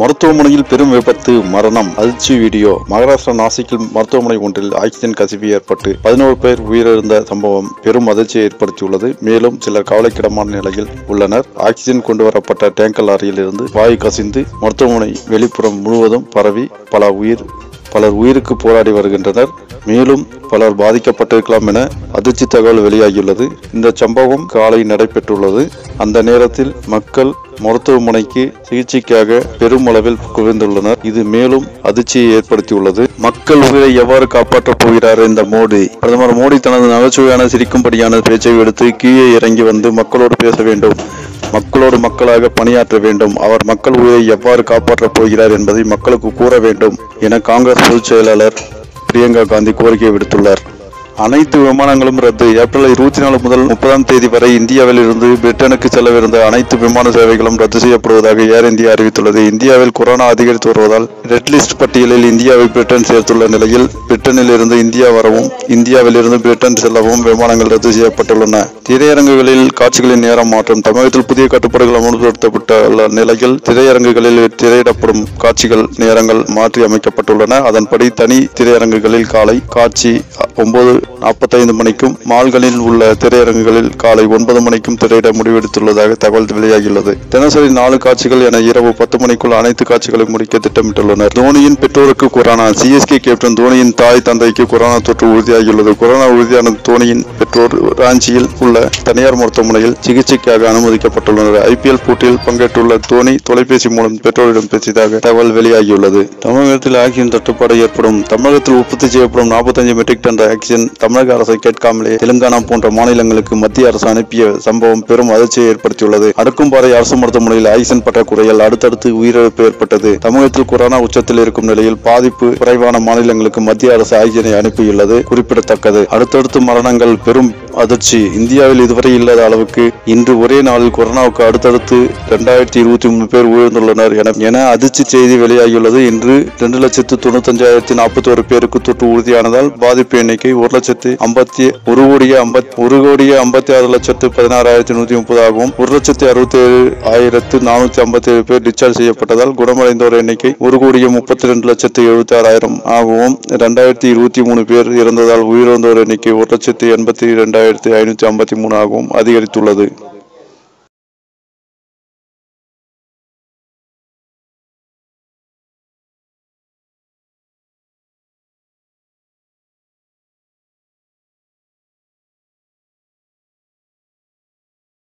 மருத்துவமனையில் பெரும் விபத்து மரணம் அதிர்ச்சி வீடியோ மகாராஷ்டிரா நாசிக்கில் மருத்துவமனை ஒன்றில் ஆக்சிஜன் கசிவு ஏற்பட்டு பதினோரு பேர் உயிரிழந்த சம்பவம் பெரும் அதிர்ச்சியை ஏற்படுத்தியுள்ளது மேலும் சிலர் கவலைக்கிடமான நிலையில் உள்ளனர் ஆக்சிஜன் கொண்டு வரப்பட்ட டேங்கர் லாரியில் இருந்து வாயு கசிந்து மருத்துவமனை வெளிப்புறம் முழுவதும் பரவி பல உயிர் பலர் உயிருக்கு போராடி வருகின்றனர் மேலும் பலர் பாதிக்கப்பட்டிருக்கலாம் என அதிர்ச்சி தகவல் வெளியாகியுள்ளது இந்த சம்பவம் காலை நடைபெற்றுள்ளது அந்த நேரத்தில் மக்கள் மருத்துவமனைக்கு சிகிச்சைக்காக பெரும் அளவில் குவிந்துள்ளனர் இது மேலும் அதிர்ச்சியை ஏற்படுத்தியுள்ளது மக்கள் உயிரை எவ்வாறு காப்பாற்றப் போகிறார் இந்த மோடி பிரதமர் மோடி தனது நகைச்சுவையான சிரிக்கும்படியான பேச்சை எடுத்து கீழே இறங்கி வந்து மக்களோடு பேச வேண்டும் மக்களோடு மக்களாக பணியாற்ற வேண்டும் அவர் மக்கள் உயிரை எவ்வாறு காப்பாற்றப் போகிறார் என்பதை மக்களுக்கு கூற வேண்டும் என காங்கிரஸ் பொதுச் செயலாளர் பிரியங்கா காந்தி கோரிக்கை விடுத்துள்ளார் அனைத்து விமானங்களும் ரத்து ஏப்ரல் இருபத்தி நாலு முதல் முப்பதாம் தேதி வரை இந்தியாவில் இருந்து பிரிட்டனுக்கு செல்லவிருந்த அனைத்து விமான சேவைகளும் ரத்து செய்யப்படுவதாக ஏர் இந்தியா அறிவித்துள்ளது இந்தியாவில் கொரோனா அதிகரித்து வருவதால் ரெட் லிஸ்ட் பட்டியலில் இந்தியாவை பிரிட்டன் சேர்த்துள்ள நிலையில் பிரிட்டனில் இருந்து இந்தியா வரவும் இந்தியாவில் இருந்து பிரிட்டன் செல்லவும் விமானங்கள் ரத்து செய்யப்பட்டுள்ளன திரையரங்குகளில் காட்சிகளின் நேரம் மாற்றம் தமிழகத்தில் புதிய கட்டுப்பாடுகள் அமல்படுத்தப்பட்டுள்ள நிலையில் திரையரங்குகளில் திரையிடப்படும் காட்சிகள் நேரங்கள் மாற்றி அமைக்கப்பட்டுள்ளன அதன்படி தனி திரையரங்குகளில் காலை காட்சி ஒன்பது நாற்பத்தைந்து மணிக்கும் மால்களில் உள்ள திரையரங்குகளில் காலை ஒன்பது மணிக்கும் திரையிட முடிவெடுத்துள்ளதாக தகவல் வெளியாகியுள்ளது தினசரி நாலு காட்சிகள் என இரவு பத்து மணிக்குள் அனைத்து காட்சிகளையும் முடிக்க திட்டமிட்டுள்ளனர் தோனியின் பெற்றோருக்கு கொரோனா சிஎஸ்கே கேப்டன் தோனியின் தாய் தந்தைக்கு கொரோனா தொற்று உறுதியாகியுள்ளது கொரோனா உறுதியான தோனியின் பெற்றோர் ராஞ்சியில் உள்ள தனியார் மருத்துவமனையில் சிகிச்சைக்காக அனுமதிக்கப்பட்டுள்ளனர் ஐபிஎல் போட்டியில் பங்கேற்றுள்ள தோனி தொலைபேசி மூலம் பெற்றோரிடம் பேசியதாக தகவல் வெளியாகியுள்ளது தமிழகத்தில் ஆக்சிஜன் தட்டுப்பாடு ஏற்படும் தமிழகத்தில் உற்பத்தி செய்யப்படும் நாற்பத்தஞ்சு மெட்ரிக் டன் ஆக்சிஜன் தமிழக அரசை கேட்காமலே தெலுங்கானா போன்ற மாநிலங்களுக்கு மத்திய அரசு அனுப்பிய சம்பவம் பெரும் அதிர்ச்சியை ஏற்படுத்தியுள்ளது அடுக்கும்பாறை அரசு மருத்துவமனையில் ஆக்சிஜன் பற்றாக்குறையால் அடுத்தடுத்து உயிரிழப்பு ஏற்பட்டது தமிழகத்தில் கொரோனா உச்சத்தில் இருக்கும் நிலையில் பாதிப்பு குறைவான மாநிலங்களுக்கு மத்திய அரசு ஆக்சிஜனை அனுப்பியுள்ளது குறிப்பிடத்தக்கது அடுத்தடுத்து மரணங்கள் பெரும் அதிர்ச்சி இந்தியாவில் இதுவரை இல்லாத அளவுக்கு இன்று ஒரே நாளில் கொரோனாவுக்கு அடுத்தடுத்து இரண்டாயிரத்தி இருபத்தி மூணு பேர் உயிர்ந்துள்ளனர் என என அதிர்ச்சி செய்தி வெளியாகியுள்ளது இன்று இரண்டு லட்சத்து தொண்ணூத்தஞ்சாயிரத்தி நாற்பத்தி ஒரு பேருக்கு தொற்று உறுதியானதால் பாதிப்பு எண்ணிக்கை ஒரு லட்சத்து ஐம்பத்தி ஒரு கோடியே ஐம்பத் ஒரு கோடியே ஐம்பத்தி ஆறு லட்சத்து பதினாறாயிரத்தி நூத்தி முப்பது ஆகவும் ஒரு லட்சத்து அறுபத்தி ஏழு ஆயிரத்து நானூத்தி ஐம்பத்தி ஏழு பேர் டிஸ்சார்ஜ் செய்யப்பட்டதால் குணமடைந்தோர் எண்ணிக்கை ஒரு கோடியே முப்பத்தி ரெண்டு லட்சத்து எழுபத்தி ஆறாயிரம் ஆகவும் இரண்டாயிரத்தி இருபத்தி மூணு பேர் இறந்ததால் உயிரிழந்தோர் எண்ணிக்கை ஒரு லட்சத்து எண்பத்தி இரண்டாயிரத்து ஐநூத்தி ஐம்பத்தி மூணு ஆகவும் அதிகரித்துள்ளது